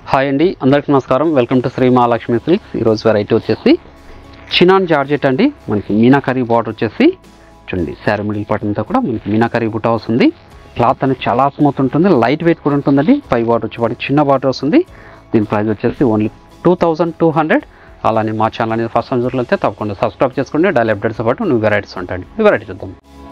hi అండి అందరికీ నమస్కారం welcome to Sri Mahalakshmi Silks ఈరోజు వెరైటీ వచ్చేసి చినాన్ జార్జెట్ అండి మనకి మీనాకరీ బార్డర్ వచ్చేసి చూడండి శారీ మిడిల్ పార్ట్ అంతా కూడా మనకి మీనాకరీ బుట్ట వస్తుంది క్లాత్ అనేది చాలా స్మూత్ ఉంటుంది లైట్ వెయిట్ కూడా ఉంటుందండి పై బార్డర్ వచ్చేవాడి చిన్న బార్డర్ వస్తుంది దీని ప్రైస్ వచ్చేసి only two thousand two hundred అలానే మా ఛానల్ అనేది ఫస్ట్ టైం చూడలేతే తప్పకుండా సబ్స్క్రైబ్ చేసుకోండి డైలీ అప్డేట్స్ పాటు న్యూ వెరైటీస్ ఉంటాయండి ఈ వెరైటీ చూద్దాం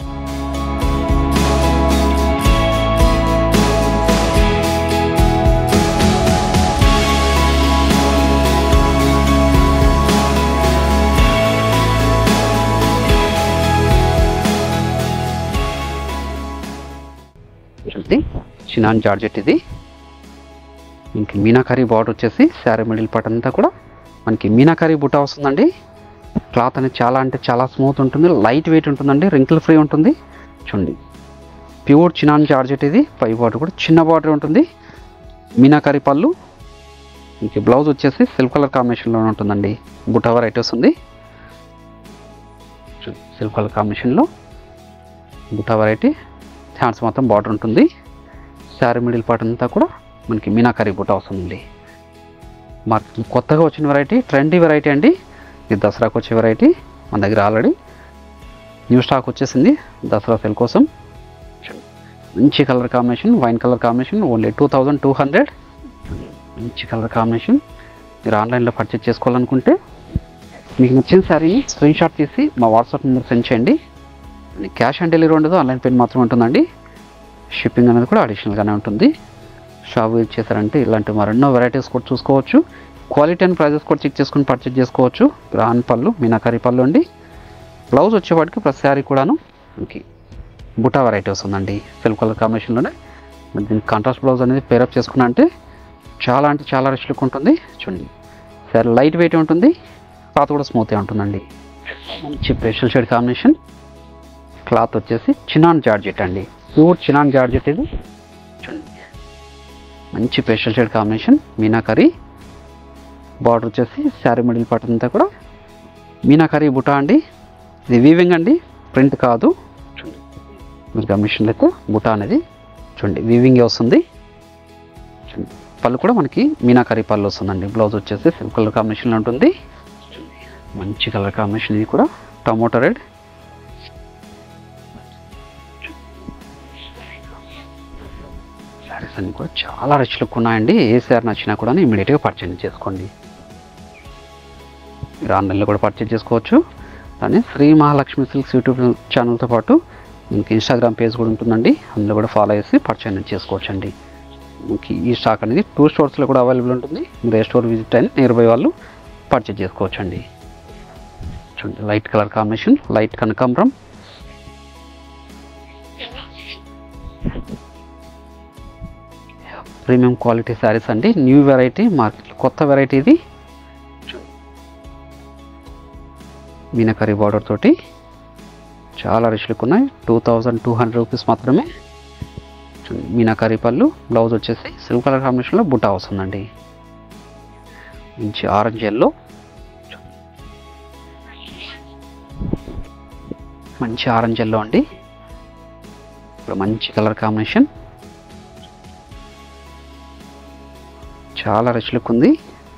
చూడండి చినాన్ జార్జెట్ ఇది ఇంక మీనాకరీ బార్డర్ వచ్చేసి శారీ మిడిల్ పార్ట్ అంతా కూడా మనకి మీనాకరీ బుట్ట వస్తుందండి క్లాత్ అనేది చాలా అంటే చాలా స్మూత్ ఉంటుంది లైట్ వెయిట్ ఉంటుందండి రింకిల్ ఫ్రీ ఉంటుంది చూడండి ప్యూర్ చినాన్ జార్జెట్ ఇది పై బార్డర్ కూడా చిన్న బార్డర్ ఉంటుంది మీనాకరీ పళ్ళు ఇంక బ్లౌజ్ వచ్చేసి సిల్క్ కలర్ కాంబినేషన్లో ఉంటుందండి బుట్ట వెరైటీ వస్తుంది సిల్క్ కలర్ కాంబినేషన్లో బుట్ట వెరైటీ హ్యాండ్స్ మొత్తం బార్డర్ ఉంటుంది శారీ మిడిల్ పార్ట్ అంతా కూడా మనకి మీనాకరీ బుట్ట వస్తుందండి మార్కెట్ కొత్తగా వచ్చిన వెరైటీ ట్రెండీ వెరైటీ అండి ఇది దసరాకు వచ్చే వెరైటీ మన దగ్గర ఆల్రెడీ న్యూ స్టాక్ వచ్చేసింది దసరా సెల్ కోసం మంచి colour combination wine colour combination only two thousand two hundred మంచి కలర్ కాంబినేషన్ మీరు ఆన్లైన్లో పర్చేజ్ చేసుకోవాలనుకుంటే మీకు నచ్చిన శారీని స్క్రీన్ షాట్ తీసి మా వాట్సాప్ నెంబర్ సెండ్ చేయండి క్యాష్ ఆన్ డెలివరీ ఉండదు ఆన్లైన్ పేమెంట్ మాత్రం ఉంటుందండి షిప్పింగ్ అనేది కూడా అడిషనల్గానే ఉంటుంది షాప్ విజిట్ చేశారంటే ఇలాంటి మరెన్నో వెరైటీస్ కూడా చూసుకోవచ్చు క్వాలిటీ అండ్ ప్రైజెస్ కూడా చెక్ చేసుకుని పర్చేజ్ చేసుకోవచ్చు గ్రాన్ పళ్ళు మీనాకరీ పళ్ళు అండి బ్లౌజ్ వచ్చేవాడికి ప్రతి శారీ కూడాను మనకి బుటా వెరైటీ వస్తుందండి సిల్క్ కలర్ కాంబినేషన్లోనే మరి దీనికి కాంట్రాస్ట్ బ్లౌజ్ అనేది పేరప్ చేసుకున్నా అంటే చాలా అంటే చాలా రిచ్ లుక్ ఉంటుంది చూడండి శారీ లైట్ వెయిట్ ఉంటుంది క్లాత్ కూడా స్మూత్గా ఉంటుందండి మంచి పేస్టల్ షేడ్ కాంబినేషన్ క్లాత్ వచ్చేసి చినాన్ జార్జెట్ అండి ప్యూర్ చినాన్ జార్జెట్ ఇది చూడండి మంచి pastel shade combination meenakari border వచ్చేసి శారీ మిడిల్ పార్ట్ అంతా కూడా మీనాకరీ బుటా అండి ఇది వీవింగ్ అండి ప్రింట్ కాదు చూడండి మీరు గమనించినట్లయితే అయితే బుటా అనేది చూడండి వీవింగ్ వస్తుంది చూడండి పళ్ళు కూడా మనకి మీనాకరీ పళ్ళు వస్తుందండి బ్లౌజ్ వచ్చేసి సిల్క్ కలర్ కాంబినేషన్లో ఉంటుంది చూడండి, మంచి కలర్ కాంబినేషన్ ఇది కూడా టమోటో రెడ్ శారీస్ అన్ని కూడా చాలా రిచ్ లుక్ ఉన్నాయండి ఏ శారీ నచ్చినా కూడా ఇమీడియట్గా పర్చేజ్ చేసుకోండి మీరు ఆన్లైన్లో కూడా పర్చేజ్ చేసుకోవచ్చు దాన్ని శ్రీ మహాలక్ష్మి సిల్క్స్ యూట్యూబ్ ఛానల్తో పాటు మీకు ఇన్స్టాగ్రామ్ పేజ్ కూడా ఉంటుందండి అందులో కూడా ఫాలో చేసి పర్చేజ్ చేసుకోవచ్చు అండి మీకు ఈ స్టాక్ అనేది టూ స్టోర్స్లో కూడా అవైలబుల్ ఉంటుంది మీరు ఏ స్టోర్ విజిట్ అయినా నియర్ బై వాళ్ళు పర్చేజ్ చేసుకోవచ్చు అండి చూడండి లైట్ కలర్ కాంబినేషన్ లైట్ కనకాంబరం ప్రీమియం క్వాలిటీ శారీస్ అండి న్యూ వెరైటీ మార్కెట్ కొత్త వెరైటీ ఇది మీనకరీ బార్డర్ తోటి చాలా రిచ్ లుక్ ఉన్నాయి two thousand two hundred rupees మాత్రమే చూడండి, మీనాకరీ పళ్ళు బ్లౌజ్ వచ్చేసి సిల్క్ కలర్ కాంబినేషన్లో బుట్ట వస్తుందండి మంచి ఆరెంజ్ ఎల్లో మంచి ఆరెంజ్ ఎల్లో అండి ఇప్పుడు మంచి కలర్ కాంబినేషన్ చాలా రిచ్ లుక్ ఉంది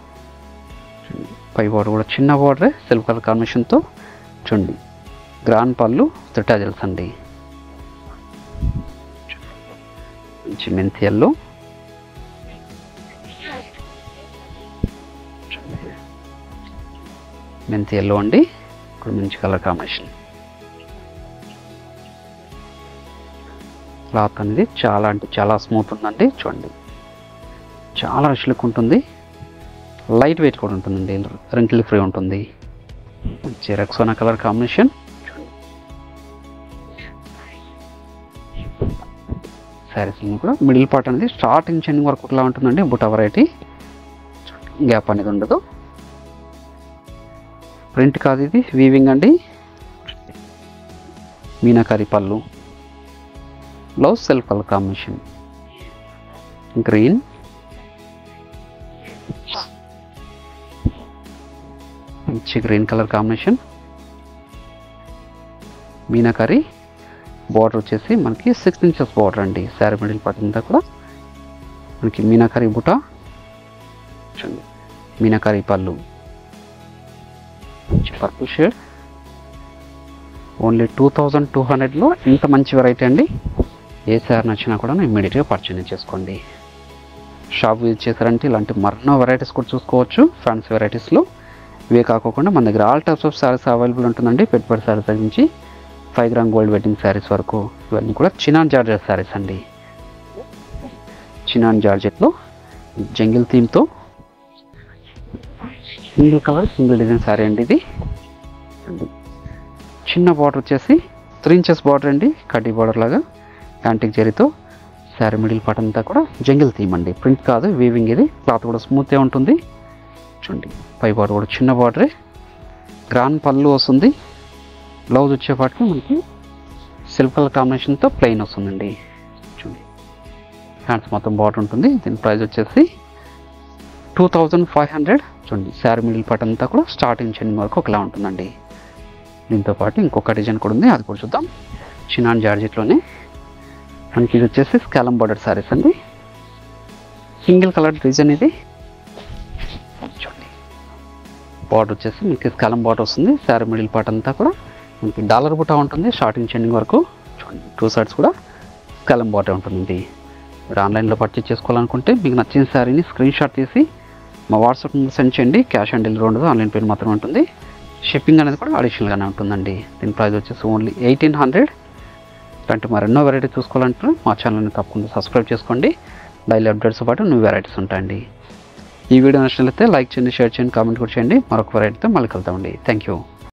పై బార్డర్ కూడా చిన్న బార్డర్ సిల్క్ కలర్ కాంబినేషన్తో చూడండి గ్రాండ్ పళ్ళు త్రిటాజల్స్ అండి మంచి మెంతి ఎల్లో మెంతి ఎల్లో అండి ఇక్కడ మంచి కలర్ కాంబినేషన్ క్లాత్ అనేది చాలా అంటే చాలా స్మూత్ ఉందండి చూడండి చాలా రిచ్ లుక్ ఉంటుంది లైట్ వెయిట్ కూడా ఉంటుందండి రెంకిల్ ఫ్రీ ఉంటుంది మంచి రెక్సోనా కలర్ కాంబినేషన్ శారీస్ కూడా మిడిల్ పార్ట్ అనేది స్టార్టింగ్ చెండింగ్ వరకు ఒకలా ఉంటుందండి బుటా వెరైటీ గ్యాప్ అనేది ఉండదు ప్రింట్ కాదు ఇది వీవింగ్ అండి మీనాకరీ పళ్ళు blouse self colour combination green మంచి green colour combination meenakari border వచ్చేసి మనకి సిక్స్ ఇంచెస్ బార్డర్ అండి శారీ మిడిల్ పార్ట్ అంతా కూడా మనకి మీనాకరీ బుట చూడండి మీనాకారి పళ్ళు purple shade only two thousand two హండ్రెడ్లో ఇంత మంచి వెరైటీ అండి ఏ సార్ నచ్చినా కూడా ఇమ్మీడియట్గా పర్చేజ్ చేసుకోండి షాప్ విజిట్ చేశారంటే ఇలాంటి మరెన్నో వెరైటీస్ కూడా చూసుకోవచ్చు ఫ్యాన్సీ వెరైటీస్లో ఇవే కాకుండా మన దగ్గర all types of sarees available ఉంటుందండి పెట్టుబడి శారీస్ నుంచి five gram gold wedding sarees వరకు ఇవన్నీ కూడా చినాన్ జార్జెట్ శారీస్ అండి చినాన్ జార్జెట్లో జంగిల్ థీమ్తో single colour single design saree అండి ఇది చిన్న బార్డర్ వచ్చేసి త్రీ ఇంచెస్ బార్డర్ అండి కడ్డీ బార్డర్ లాగా యాంటిక్ జరీతో శారీ మిడిల్ పార్ట్ అంతా కూడా జంగిల్ థీమ్ అండి ప్రింట్ కాదు వీవింగ్ ఇది క్లాత్ కూడా స్మూత్గా ఉంటుంది చూడండి పై బార్డర్ కూడా చిన్న బార్డరే గ్రాండ్ పళ్ళు వస్తుంది బ్లౌజ్ వచ్చేపాటికి మనకి సిల్క్ కలర్ కాంబినేషన్తో ప్లెయిన్ వస్తుందండి చూడండి హ్యాండ్స్ మొత్తం బార్డర్ ఉంటుంది దీని ప్రైస్ వచ్చేసి టూ థౌజండ్ ఫైవ్ హండ్రెడ్ చూడండి శారీ మిడిల్ పార్ట్ అంతా కూడా స్టార్టింగ్ చెందిన వరకు ఒకలా ఉంటుందండి దీంతో పాటు ఇంకొక డిజైన్ కూడా ఉంది అది కూడా చూద్దాం చినాన్ జార్జెట్లోనే మనకి ఇది వచ్చేసి స్కాలం బార్డర్ సారీస్ అండి సింగిల్ కలర్ డిజైన్ ఇది చూడండి బార్డర్ వచ్చేసి మీకు స్కాలం బార్డర్ వస్తుంది శారీ మిడిల్ పార్ట్ అంతా కూడా మనకి డాలర్ బుట్ట ఉంటుంది స్టార్టింగ్ చెండింగ్ వరకు చూడండి టూ సైడ్స్ కూడా స్కాలం బార్డర్ ఉంటుంది మీరు ఆన్లైన్లో పర్చేస్ చేసుకోవాలనుకుంటే మీకు నచ్చిన శారీని స్క్రీన్ షాట్ తీసి మా వాట్సాప్ నెంబర్ సెండ్ చేయండి క్యాష్ ఆన్ డెలివరీ ఉండదు ఆన్లైన్ పేమెంట్ మాత్రమే ఉంటుంది షిప్పింగ్ అనేది కూడా అడిషనల్గానే ఉంటుందండి దీని ప్రైస్ వచ్చేసి ఓన్లీ ఎయిటీన్ హండ్రెడ్ ఇలాంటి మరెన్నో వెరైటీ చూసుకోవాలంటే మా ఛానల్ని తప్పకుండా సబ్స్క్రైబ్ చేసుకోండి డైలీ అప్డేట్స్ పాటు న్యూ వెరైటీస్ ఉంటాయండి ఈ వీడియో నచ్చినట్లయితే లైక్ చేయండి షేర్ చేయండి కామెంట్ కూడా చేయండి మరొక వెరైటీతో మళ్ళీ కలుద్దామండి థ్యాంక్ యూ